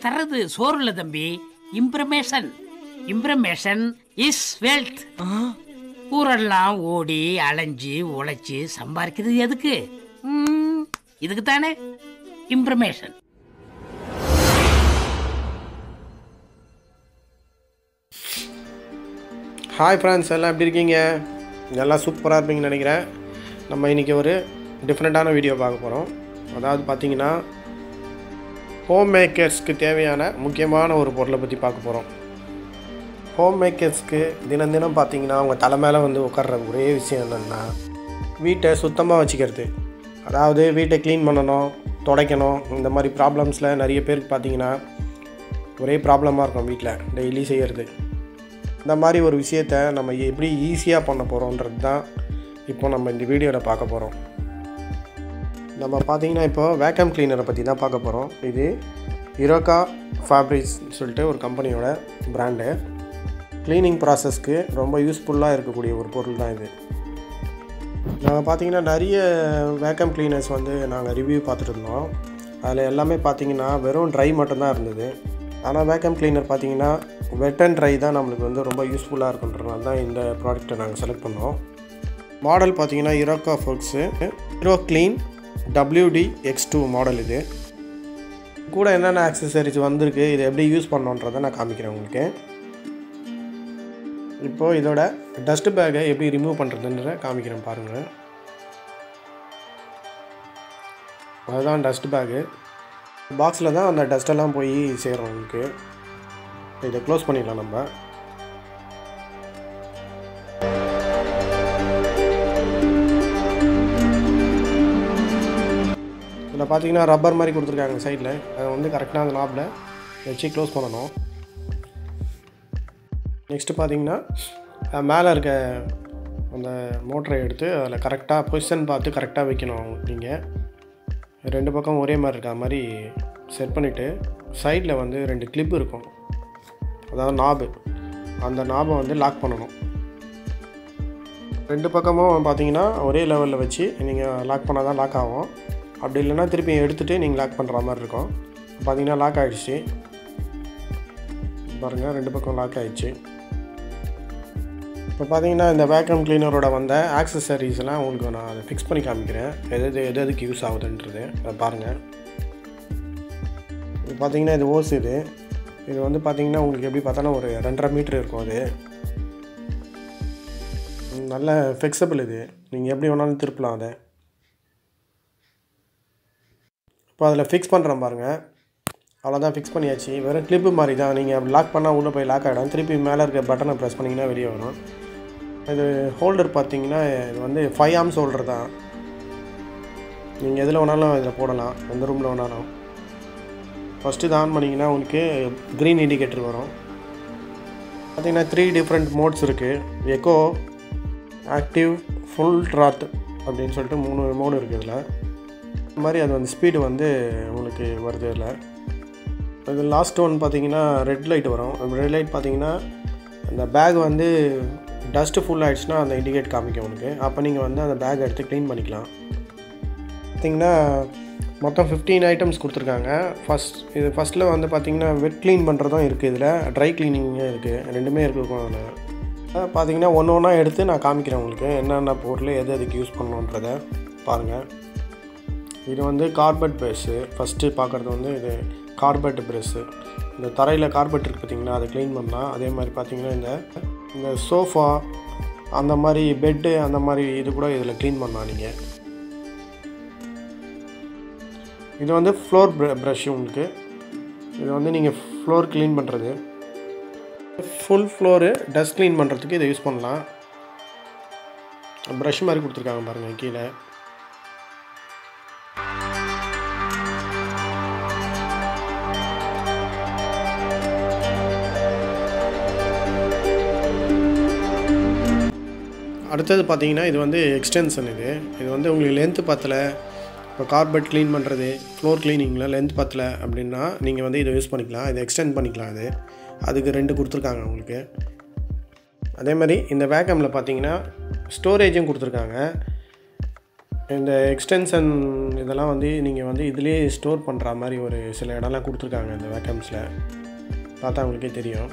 தர்றது சோறு இல்ல தம்பி இம்ப்ரமேஷன் இம்ப்ரமேஷன் இஸ் வெல்த் ஊரெல்லாம் ஓடி அலைஞ்சு உழைச்சு சம்பாதிக்கிறது எதுக்கு ம், இதுக்கு தானே இம்ப்ரமேஷன் ஹாய் ஃப்ரெண்ட்ஸ் எல்லாம் எப்படி இருக்கீங்க எல்லாம் சூப்பராக இருப்பீங்கன்னு நினைக்கிறேன் நம்ம இன்றைக்கி ஒரு டிஃப்ரெண்ட்டான வீடியோ பார்க்க போகிறோம் அதாவது பார்த்தீங்கன்னா ஹோம் மேக்கர்ஸ்க்கு தேவையான முக்கியமான ஒரு பொருளை பற்றி பார்க்க போகிறோம் ஹோம் மேக்கர்ஸ்க்கு தினம் தினம் பார்த்தீங்கன்னா அவங்க தலை மேலே வந்து உட்கார்ற ஒரே விஷயம் என்னென்னா வீட்டை சுத்தமாக வச்சுக்கிறது அதாவது வீட்டை க்ளீன் பண்ணணும் துடைக்கணும் இந்த மாதிரி ப்ராப்ளம்ஸில் நிறைய பேருக்கு பார்த்தீங்கன்னா ஒரே ப்ராப்ளமாக இருக்கும் வீட்டில் டெய்லி செய்கிறது இந்த மாதிரி ஒரு விஷயத்த நம்ம எப்படி ஈஸியாக பண்ண போகிறோன்றது தான் இப்போ நம்ம இந்த வீடியோவில் பார்க்க போகிறோம் நம்ம பார்த்தீங்கன்னா இப்போ வேக்கம் கிளீனரை பற்றி தான் பார்க்க போகிறோம் இது இரோக்கா ஃபேப்ரிக்ஸ் சொல்லிட்டு ஒரு கம்பெனியோட பிராண்டு க்ளீனிங் ப்ராசஸ்க்கு ரொம்ப யூஸ்ஃபுல்லாக இருக்கக்கூடிய ஒரு பொருள் தான் இது நாங்கள் பார்த்தீங்கன்னா நிறைய வேக்கம் கிளீனர்ஸ் வந்து நாங்கள் ரிவ்யூ பார்த்துட்டு இருந்தோம் அதில் எல்லாமே பார்த்தீங்கன்னா வெறும் ட்ரை மட்டும்தான் இருந்தது ஆனால் வேக்கம் கிளீனர் பார்த்தீங்கன்னா வெட் அண்ட் ட்ரை தான் நம்மளுக்கு வந்து ரொம்ப யூஸ்ஃபுல்லாக இருக்குன்றனால தான் இந்த ப்ராடக்ட்டை நாங்கள் செலக்ட் பண்ணோம் மாடல் பார்த்தீங்கன்னா இரோக்கா ஃபோக்ஸு hero clean WD X two model இது கூட என்னென்ன ஆக்சசரிஸ் வந்திருக்கு இதை எப்படி யூஸ் பண்ணோன்றதை நான் காமிக்கிறேன் உங்களுக்கு இப்போது இதோட டஸ்ட் பேக்கை எப்படி ரிமூவ் பண்ணுறதுன்ற காமிக்கிறேன் பாருங்கள் அதுதான் டஸ்ட் பேக்கு பாக்ஸில் தான் அந்த டஸ்ட்டெல்லாம் போய் சேரும் உங்களுக்கு இதை க்ளோஸ் பண்ணிடலாம் நம்ம இதில் பார்த்தீங்கன்னா ரப்பர் மாதிரி கொடுத்துருக்காங்க சைடில் அதை வந்து கரெக்டாக அந்த நாப்பில் வச்சு க்ளோஸ் பண்ணணும் நெக்ஸ்ட்டு பார்த்தீங்கன்னா அஹ் மேலே இருக்க அந்த மோட்டரை எடுத்து அதில் கரெக்டாக பொசிஷன் பார்த்து கரெக்டாக வைக்கணும் நீங்கள் ரெண்டு பக்கம் ஒரே மாதிரி இருக்க மாதிரி செட் பண்ணிவிட்டு சைடில் வந்து ரெண்டு கிளிப் இருக்கும் அதாவது நாபு அந்த நாபை வந்து லாக் பண்ணணும் ரெண்டு பக்கமும் பார்த்தீங்கன்னா ஒரே லெவலில் வச்சு நீங்கள் லாக் பண்ணால் தான் லாக் ஆகும் அப்படி இல்லைன்னா திருப்பி எடுத்துகிட்டு நீங்கள் லாக் பண்ணுற மாதிரி இருக்கும் பார்த்தீங்கன்னா லாக் ஆகிடுச்சு பாருங்கள் ரெண்டு பக்கம் லாக் ஆகிடுச்சு இப்போ பார்த்தீங்கன்னா இந்த வேக்கம் கிளீனரோட வந்த ஆக்சசரிஸ்லாம் உங்களுக்கு நான் அதை ஃபிக்ஸ் பண்ணி காமிக்கிறேன் எது எது எது எதுக்கு யூஸ் ஆகுதுன்றது அதை பாருங்கள் இது பார்த்தீங்கன்னா இது ஓஸ் இது இது வந்து பார்த்தீங்கன்னா உங்களுக்கு எப்படி பார்த்தாலும் ஒரு ரெண்டரை மீட்ரு இருக்கும் அது ம், நல்ல ஃபிக்ஸபிள் இது நீங்கள் எப்படி வேணாலும் திருப்பலாம் அதை இப்போ அதில் ஃபிக்ஸ் பண்ணுறேன் பாருங்கள் அவ்வளோதான் ஃபிக்ஸ் பண்ணியாச்சு வெறும் கிளிப்பு மாதிரி தான் நீங்கள் லாக் பண்ணால் உள்ளே போய் லாக் ஆகிடும் திருப்பி மேலே இருக்க பட்டனை ப்ரெஸ் பண்ணிங்கன்னா வெளியே வரும் இது ஹோல்டர் பார்த்தீங்கன்னா இது வந்து ஃபைவ் ஆம்ஸ் ஹோல்டர் தான் நீங்கள் எதில் வேணாலும் இதில் போடலாம் எந்த ரூமில் வேணாலும் ஃபஸ்ட்டு இதை ஆன் பண்ணிங்கன்னா உங்களுக்கு க்ரீன் இண்டிகேட்டர் வரும் பார்த்தீங்கன்னா த்ரீ டிஃப்ரெண்ட் மோட்ஸ் இருக்குது எக்கோ ஆக்டிவ் ஃபுல் ட்ராத் அப்படின்னு சொல்லிட்டு மூணு மோடு இருக்குது இதில் இந்த மாதிரி அது வந்து ஸ்பீடு வந்து உங்களுக்கு வருது இதில் இது லாஸ்ட் ஒன் பார்த்தீங்கன்னா ரெட் லைட் வரும் ரெட் லைட் பார்த்தீங்கன்னா அந்த பேக் வந்து டஸ்ட்டு ஃபுல் ஆகிடுச்சுன்னா அந்த இண்டிகேட் காமிக்கும் உங்களுக்கு அப்போ நீங்கள் வந்து அந்த பேக் எடுத்து க்ளீன் பண்ணிக்கலாம் பார்த்தீங்கன்னா மொத்தம் 15 ஐட்டம்ஸ் கொடுத்துருக்காங்க ஃபஸ்ட் இது ஃபஸ்ட்டில் வந்து பார்த்தீங்கன்னா வெட் க்ளீன் பண்ணுறதும் இருக்குது இதில் ட்ரை க்ளீனிங்கும் இருக்குது ரெண்டுமே இருக்கும் அதில் பார்த்தீங்கன்னா ஒன்று ஒன்றா எடுத்து நான் காமிக்கிறேன் உங்களுக்கு என்னென்ன பொருள் எது எதுக்கு யூஸ் பண்ணணுன்றதை பாருங்கள் இது வந்து கார்பெட் ப்ரெஷ்ஷு ஃபஸ்ட்டு பார்க்குறது வந்து இது கார்பெட் ப்ரெஷ்ஷு இந்த தரையில் கார்பெட் இருக்குது பார்த்தீங்கன்னா அதை க்ளீன் பண்ணலாம் அதே மாதிரி பார்த்தீங்கன்னா இந்த இந்த சோஃபா அந்த மாதிரி பெட்டு அந்த மாதிரி இது கூட இதில் க்ளீன் பண்ணலாம் நீங்கள் இது வந்து ஃப்ளோர் ப்ரஷ் உங்களுக்கு இது வந்து நீங்கள் ஃப்ளோர் க்ளீன் பண்ணுறது ஃபுல் ஃப்ளோரு டஸ்ட் க்ளீன் பண்ணுறதுக்கு இதை யூஸ் பண்ணலாம் ப்ரஷ் மாதிரி கொடுத்துருக்காங்க பாருங்கள் கீழே அடுத்தது பார்த்தீங்கன்னா இது வந்து எக்ஸ்டென்ஷன் இது இது வந்து உங்களுக்கு லென்த்து பத்தலை இப்போ கார்பெட் க்ளீன் பண்ணுறது ஃப்ளோர் க்ளீனிங்கில் லென்த் பத்தலை அப்படின்னா நீங்கள் வந்து இதை யூஸ் பண்ணிக்கலாம் இதை எக்ஸ்டெண்ட் பண்ணிக்கலாம் அது அதுக்கு ரெண்டு கொடுத்துருக்காங்க உங்களுக்கு அதே மாதிரி இந்த வேக்கமில் பார்த்தீங்கன்னா ஸ்டோரேஜும் கொடுத்துருக்காங்க இந்த எக்ஸ்டென்ஷன் இதெல்லாம் வந்து நீங்கள் வந்து இதுலேயே ஸ்டோர் பண்ணுற மாதிரி ஒரு சில இடம்லாம் கொடுத்துருக்காங்க இந்த வேக்கம்ஸில் பார்த்தா உங்களுக்கே தெரியும்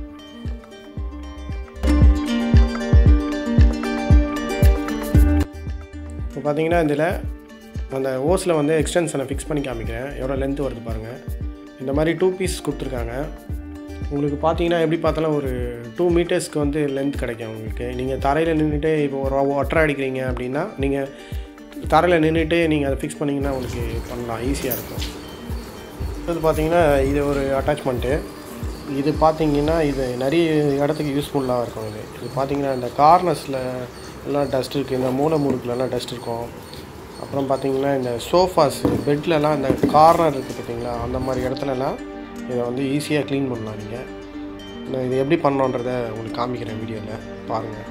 இப்போ பார்த்தீங்கன்னா இதில் அந்த ஓஸில் வந்து எக்ஸ்டென்ஷனை ஃபிக்ஸ் பண்ணி காமிக்கிறேன் எவ்வளோ லென்த் வருது பாருங்கள் இந்த மாதிரி டூ பீஸ் கொடுத்துருக்காங்க உங்களுக்கு பார்த்தீங்கன்னா எப்படி பார்த்தாலும் ஒரு டூ மீட்டர்ஸ்க்கு வந்து லென்த் கிடைக்கும் உங்களுக்கு நீங்கள் தரையில் நின்றுட்டு இப்போ ஒரு ஒட்டரை அடிக்கிறீங்க அப்படின்னா நீங்கள் தரையில் நின்றுட்டு நீங்கள் அதை ஃபிக்ஸ் பண்ணிங்கன்னா உங்களுக்கு பண்ணலாம் ஈஸியாக இருக்கும் இது பார்த்தீங்கன்னா இது ஒரு அட்டாச்மெண்ட்டு இது பார்த்தீங்கன்னா இது நிறைய இடத்துக்கு யூஸ்ஃபுல்லாக இருக்கும் இது இது பார்த்தீங்கன்னா இந்த கார்னர்ஸில் எல்லாம் டஸ்ட் இருக்குது இந்த மூளை முடுக்குலலாம் டஸ்ட் இருக்கும் அப்புறம் பார்த்தீங்கன்னா இந்த சோஃபாஸ் பெட்லலாம் இந்த கார்னர் இருக்குது பார்த்தீங்களா அந்த மாதிரி இடத்துலலாம் இதை வந்து ஈஸியாக க்ளீன் பண்ணலாம் நீங்கள் நான் இது எப்படி பண்ணோன்றதை உங்களுக்கு காமிக்கிறேன் வீடியோவில் பாருங்கள்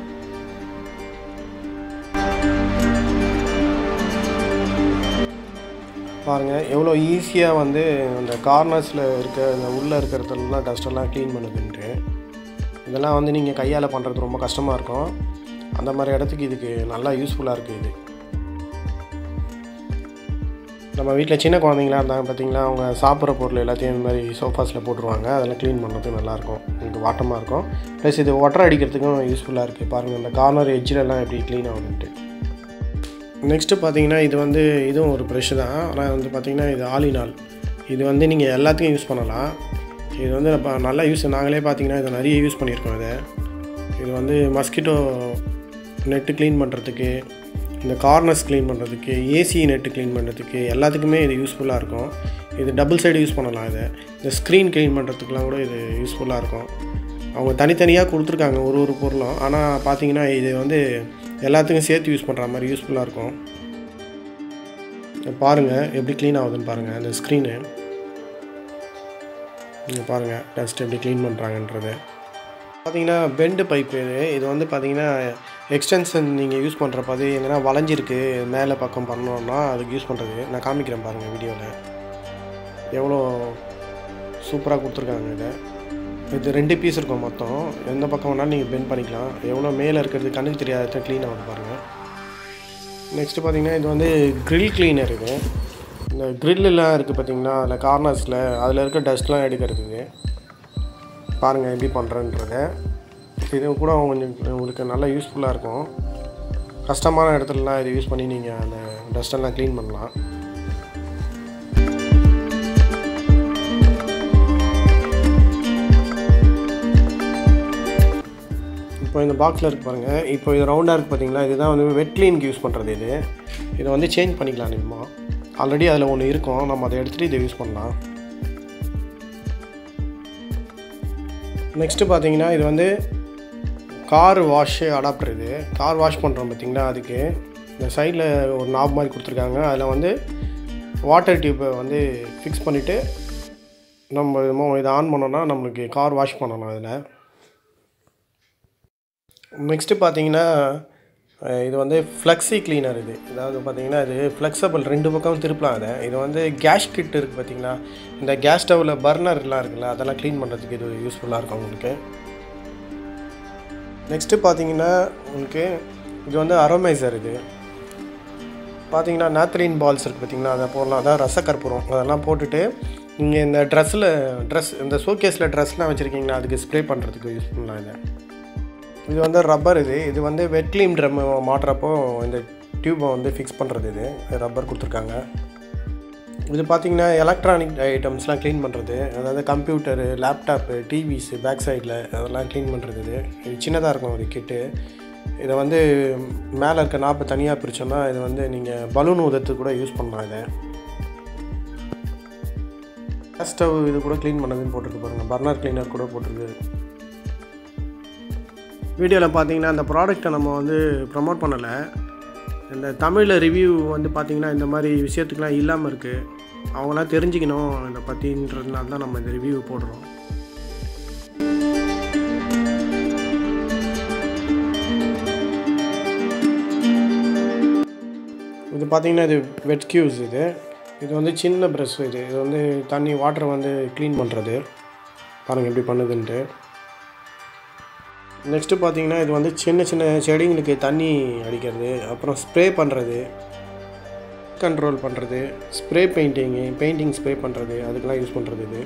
பாருங்கள் எவ்வளோ ஈஸியாக வந்து அந்த கார்னர்ஸில் இருக்க இந்த உள்ளே இருக்கிறதுலாம் டஸ்ட்டெல்லாம் க்ளீன் பண்ணுதுன்ட்டு இதெல்லாம் வந்து நீங்கள் கையால் பண்ணுறது ரொம்ப கஷ்டமாக இருக்கும் அந்த மாதிரி இடத்துக்கு இதுக்கு நல்லா யூஸ்ஃபுல்லாக இருக்குது இது நம்ம வீட்டில் சின்ன குழந்தைங்களா இருந்தாங்க பார்த்தீங்களா அவங்க சாப்பிட்ற பொருள் எல்லாத்தையும் இந்த மாதிரி சோஃபாஸில் போட்டுருவாங்க அதெல்லாம் க்ளீன் பண்ணுறதுக்கு நல்லாயிருக்கும் உங்களுக்கு வாட்டமாக இருக்கும் ப்ளஸ் இது ஒட்டரை அடிக்கிறதுக்கும் யூஸ்ஃபுல்லாக இருக்குது பாருங்கள் இந்த கார்னர் எட்ஜிலெல்லாம் எப்படி க்ளீன் ஆகுதுன்ட்டு நெக்ஸ்ட்டு பார்த்தீங்கன்னா இது வந்து இதுவும் ஒரு ப்ரெஷ் தான் ஆனால் வந்து பார்த்தீங்கன்னா இது ஆலினால் இது வந்து நீங்கள் எல்லாத்துக்கும் யூஸ் பண்ணலாம் இது வந்து இப்போ நல்லா யூஸ் நாங்களே பார்த்தீங்கன்னா இதை நிறைய யூஸ் பண்ணியிருக்கோம் இதை இது வந்து மஸ்கிட்டோ நெட்டு க்ளீன் பண்ணுறதுக்கு இந்த கார்னர்ஸ் க்ளீன் பண்ணுறதுக்கு ஏசி நெட்டு க்ளீன் பண்ணுறதுக்கு எல்லாத்துக்குமே இது யூஸ்ஃபுல்லாக இருக்கும் இது டபுள் சைடு யூஸ் பண்ணலாம் இதை இந்த ஸ்க்ரீன் க்ளீன் பண்ணுறதுக்குலாம் கூட இது யூஸ்ஃபுல்லாக இருக்கும் அவங்க தனித்தனியாக கொடுத்துருக்காங்க ஒரு ஒரு பொருளும் ஆனால் பார்த்தீங்கன்னா இது வந்து எல்லாத்துக்கும் சேர்த்து யூஸ் பண்ணுற மாதிரி யூஸ்ஃபுல்லாக இருக்கும் பாருங்கள் எப்படி க்ளீன் ஆகுதுன்னு பாருங்கள் இந்த ஸ்க்ரீனு நீங்கள் பாருங்கள் டஸ்ட் எப்படி க்ளீன் பண்ணுறாங்கன்றது பார்த்தீங்கன்னா பெண்டு பைப்பு இது இது வந்து பார்த்தீங்கன்னா எக்ஸ்டென்ஷன் நீங்கள் யூஸ் பண்ணுறப்ப அது எங்கன்னா வளைஞ்சிருக்கு மேலே பக்கம் பண்ணோன்னா அதுக்கு யூஸ் பண்ணுறது நான் காமிக்கிறேன் பாருங்கள் வீடியோவில் எவ்வளோ சூப்பராக கொடுத்துருக்காங்க இதை இது ரெண்டு பீஸ் இருக்கும் மொத்தம் எந்த பக்கம் வேணாலும் நீங்கள் பெண்ட் பண்ணிக்கலாம் எவ்வளோ மேலே இருக்கிறது கண்ணுக்கு தெரியாத க்ளீன் ஆகுது பாருங்கள் நெக்ஸ்ட்டு பார்த்தீங்கன்னா இது வந்து க்ரில் க்ளீனர் இது இந்த க்ரில்லாம் இருக்குது பார்த்தீங்கன்னா அதில் கார்னர்ஸில் அதில் இருக்க டஸ்ட்லாம் எடுக்கிறது இது பாருங்கள் எப்படி பண்ணுறேன்றத இது கூட கொஞ்சம் உங்களுக்கு நல்லா யூஸ்ஃபுல்லாக இருக்கும் கஷ்டமான இடத்துலலாம் இது யூஸ் பண்ணி நீங்கள் அந்த டஸ்டெல்லாம் க்ளீன் பண்ணலாம் இப்போ இந்த பாக்ஸில் இருக்கு பாருங்கள் இப்போ இது ரவுண்டாக இருக்குது பார்த்தீங்களா இதுதான் வந்து வெட் க்ளீனுக்கு யூஸ் பண்ணுறது இது இதை வந்து சேஞ்ச் பண்ணிக்கலாம் நம்ம ஆல்ரெடி அதில் ஒன்று இருக்கும் நம்ம அதை எடுத்துகிட்டு இதை யூஸ் பண்ணலாம் நெக்ஸ்ட்டு பார்த்தீங்கன்னா இது வந்து கார் வாஷ் அடாப்டர் இது கார் வாஷ் பண்ணுறோம் பார்த்தீங்களா அதுக்கு இந்த சைடில் ஒரு நாப் மாதிரி கொடுத்துருக்காங்க அதில் வந்து வாட்டர் டியூப்பை வந்து ஃபிக்ஸ் பண்ணிவிட்டு நம்ம இதுமோ இதை ஆன் பண்ணோன்னா நம்மளுக்கு கார் வாஷ் பண்ணலாம் அதில் நெக்ஸ்ட்டு பார்த்தீங்கன்னா அஹ் இது வந்து ஃப்ளெக்ஸி க்ளீனர் இது அதாவது பார்த்தீங்கன்னா இது ஃப்ளெக்சபிள் ரெண்டு பக்கம் திருப்பலாம் அதை இது வந்து கேஸ் கிட் இருக்குது பார்த்தீங்களா இந்த கேஸ் ஸ்டவ்வில் பர்னர்லாம் இருக்குல்ல அதெல்லாம் க்ளீன் பண்ணுறதுக்கு இது யூஸ்ஃபுல்லாக இருக்கும் உங்களுக்கு நெக்ஸ்ட்டு பார்த்தீங்கன்னா உங்களுக்கு இது வந்து அரோமைசர் இது பார்த்தீங்கன்னா நாத்ரின் பால்ஸ் இருக்குது பார்த்தீங்களா அதை போடலாம் அதான் ரசக்கற்பூரம் அதெல்லாம் போட்டுட்டு நீங்கள் இந்த ட்ரெஸ்ஸில் ட்ரெஸ் இந்த ஷோகேஸில் ட்ரெஸ்லாம் வச்சுருக்கீங்களா அதுக்கு ஸ்ப்ரே பண்ணுறதுக்கு யூஸ் பண்ணலாம் இதை இது வந்து ரப்பர் இது இது வந்து வெட் க்ளீன் ட்ரம் மாட்டுறப்போ இந்த டியூப்பை வந்து ஃபிக்ஸ் பண்ணுறது இது ரப்பர் கொடுத்துருக்காங்க இது பார்த்தீங்கன்னா எலக்ட்ரானிக் ஐட்டம்ஸ்லாம் க்ளீன் பண்ணுறது அதாவது கம்ப்யூட்டரு லேப்டாப்பு டிவிஸு பேக் சைடில் அதெல்லாம் க்ளீன் பண்ணுறது இது இது சின்னதாக இருக்கும் ஒரு கிட்டு இதை வந்து மேலே இருக்க நாப்பை தனியாக பிரித்தோம்னா இது வந்து நீங்கள் பலூன் உதத்துக்கு கூட யூஸ் பண்ணலாம் இதை கேஸ் ஸ்டவ் இது கூட க்ளீன் பண்ணதுன்னு போட்டிருக்கு பாருங்கள் பர்னர் க்ளீனர் கூட போட்டிருக்கு வீடியோவில் பார்த்தீங்கன்னா அந்த ப்ராடக்ட்டை நம்ம வந்து ப்ரமோட் பண்ணலை இந்த தமிழில் ரிவ்யூ வந்து பார்த்திங்கன்னா இந்த மாதிரி விஷயத்துக்குலாம் இல்லாமல் இருக்குது அவங்களாம் தெரிஞ்சுக்கணும் இதை பற்றின்றதுனால தான் நம்ம இந்த ரிவ்யூ போடுறோம் இது பார்த்தீங்கன்னா இது வெட் கியூஸ் இது இது வந்து சின்ன ப்ரெஷ் இது இது வந்து தண்ணி வாட்டர் வந்து க்ளீன் பண்ணுறது பாருங்கள் எப்படி பண்ணுதுன்ட்டு நெக்ஸ்ட்டு பார்த்தீங்கன்னா இது வந்து சின்ன சின்ன செடிங்களுக்கு தண்ணி அடிக்கிறது அப்புறம் ஸ்ப்ரே பண்ணுறது கண்ட்ரோல் பண்ணுறது ஸ்ப்ரே பெயிண்டிங்கு பெயிண்டிங் ஸ்ப்ரே பண்ணுறது அதுக்கெலாம் யூஸ் பண்ணுறது இது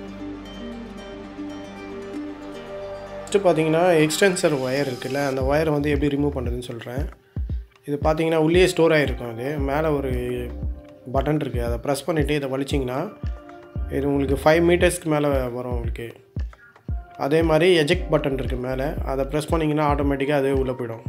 ஃபஸ்ட்டு பார்த்தீங்கன்னா எக்ஸ்டென்சர் ஒயர் இருக்குல்ல அந்த ஒயரை வந்து எப்படி ரிமூவ் பண்ணுறதுன்னு சொல்கிறேன் இது பார்த்தீங்கன்னா உள்ளே ஸ்டோர் ஆகிருக்கும் அது மேலே ஒரு பட்டன் இருக்குது அதை ப்ரெஸ் பண்ணிவிட்டு இதை வலிச்சிங்கன்னா இது உங்களுக்கு ஃபைவ் மீட்டர்ஸ்க்கு மேலே வரும் உங்களுக்கு அதே மாதிரி எஜெக்ட் பட்டன் இருக்குது மேலே அதை ப்ரெஸ் பண்ணிங்கன்னா ஆட்டோமேட்டிக்காக அதே உள்ளே போயிடும்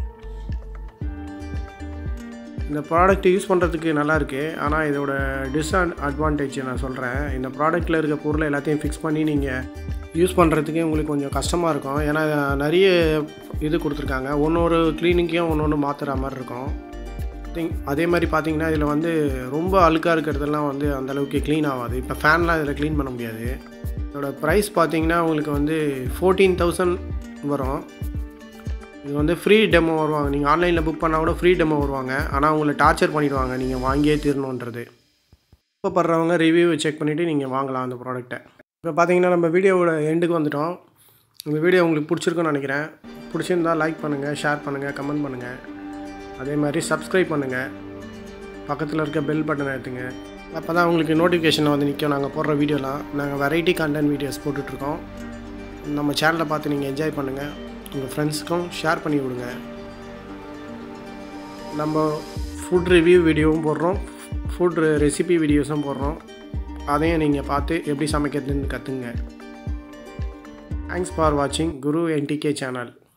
இந்த ப்ராடக்ட் யூஸ் பண்ணுறதுக்கு நல்லா இருக்குது ஆனால் இதோட டிஸ்அட் அட்வான்டேஜ் நான் சொல்கிறேன் இந்த ப்ராடக்ட்டில் இருக்க பொருளை எல்லாத்தையும் ஃபிக்ஸ் பண்ணி நீங்கள் யூஸ் பண்ணுறதுக்கே உங்களுக்கு கொஞ்சம் கஷ்டமாக இருக்கும் ஏன்னா நிறைய இது கொடுத்துருக்காங்க ஒன்று ஒரு கிளீனிக்கையும் ஒன்று ஒன்று மாற்றுற மாதிரி இருக்கும் திங் அதே மாதிரி பார்த்தீங்கன்னா இதில் வந்து ரொம்ப அழுக்காக இருக்கிறதெல்லாம் வந்து அந்தளவுக்கு க்ளீன் ஆகாது இப்போ ஃபேன்லாம் இதில் க்ளீன் பண்ண முடியாது இதோட ப்ரைஸ் பார்த்தீங்கன்னா உங்களுக்கு வந்து ஃபோர்டீன் தௌசண்ட் வரும் இது வந்து ஃப்ரீ டெமோ வருவாங்க நீங்கள் ஆன்லைனில் புக் பண்ணால் கூட ஃப்ரீ டெமோ வருவாங்க ஆனால் உங்களை டார்ச்சர் பண்ணிடுவாங்க நீங்கள் வாங்கியே தீரணுன்றது இப்போ படுறவங்க ரிவ்யூ செக் பண்ணிவிட்டு நீங்கள் வாங்கலாம் அந்த ப்ராடக்ட்டை இப்போ பார்த்தீங்கன்னா நம்ம வீடியோவோட எண்டுக்கு வந்துட்டோம் இந்த வீடியோ உங்களுக்கு பிடிச்சிருக்குன்னு நினைக்கிறேன் பிடிச்சிருந்தா லைக் பண்ணுங்கள் ஷேர் பண்ணுங்கள் கமெண்ட் பண்ணுங்கள் அதே மாதிரி சப்ஸ்கிரைப் பண்ணுங்கள் பக்கத்தில் இருக்க பெல் பட்டன் எடுத்துங்க அப்போ தான் உங்களுக்கு நோட்டிஃபிகேஷன் வந்து நிற்கும் நாங்கள் போடுற வீடியோலாம் நாங்கள் வெரைட்டி கண்டென்ட் வீடியோஸ் போட்டுட்ருக்கோம் நம்ம சேனலை பார்த்து நீங்கள் என்ஜாய் பண்ணுங்கள் உங்கள் ஃப்ரெண்ட்ஸுக்கும் ஷேர் பண்ணி விடுங்க நம்ம ஃபுட் ரிவ்யூ வீடியோவும் போடுறோம் ஃபுட் ரெசிபி வீடியோஸும் போடுறோம் அதையும் நீங்கள் பார்த்து எப்படி சமைக்கிறதுன்னு கற்றுங்க தேங்க்ஸ் ஃபார் வாட்சிங் குரு என்டிகே சேனல்